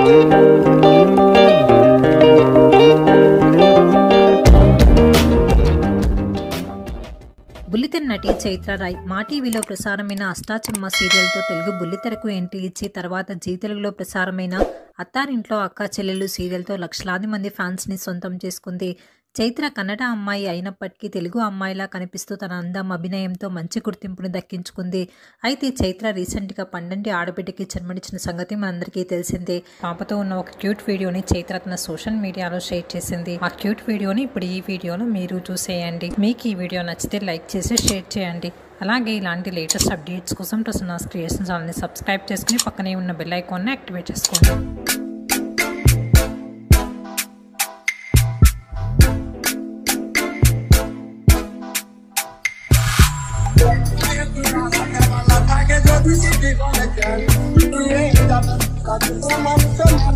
బుల్లితెర నటి చైత్ర రాయ్ మా టీవీలో ప్రసారమైన అష్టాచమ్మ సీరియల్తో తెలుగు బుల్లితెరకు ఎంట్రీ ఇచ్చి తర్వాత జీ తెలుగులో ప్రసారమైన అత్తారింట్లో అక్కా చెల్లెలు సీరియల్తో లక్షలాది మంది ఫ్యాన్స్ని సొంతం చేసుకుంది చైత్ర కన్నడ అమ్మాయి అయినప్పటికీ తెలుగు అమ్మాయిలా కనిపిస్తూ తన అందం అభినయంతో మంచి గుర్తింపును దక్కించుకుంది అయితే చైత్ర రీసెంట్గా పండంటి ఆడబిడ్డకి జన్మనిచ్చిన సంగతి మనందరికీ తెలిసిందే పాపతో ఉన్న ఒక క్యూట్ వీడియోని చైత్ర తన సోషల్ మీడియాలో షేర్ చేసింది ఆ క్యూట్ వీడియోని ఇప్పుడు ఈ వీడియోలో మీరు చూసేయండి మీకు ఈ వీడియో నచ్చితే లైక్ చేసి షేర్ చేయండి అలాగే ఇలాంటి లేటెస్ట్ అప్డేట్స్ కోసం ప్రసన్నాస్ క్రియేషన్ ఛానల్ని సబ్స్క్రైబ్ చేసుకుని పక్కనే ఉన్న బెల్ ఐకాన్ని యాక్టివేట్ చేసుకోండి Package of the city, gonna get it. You ain't got nothing. Got to come on, come on.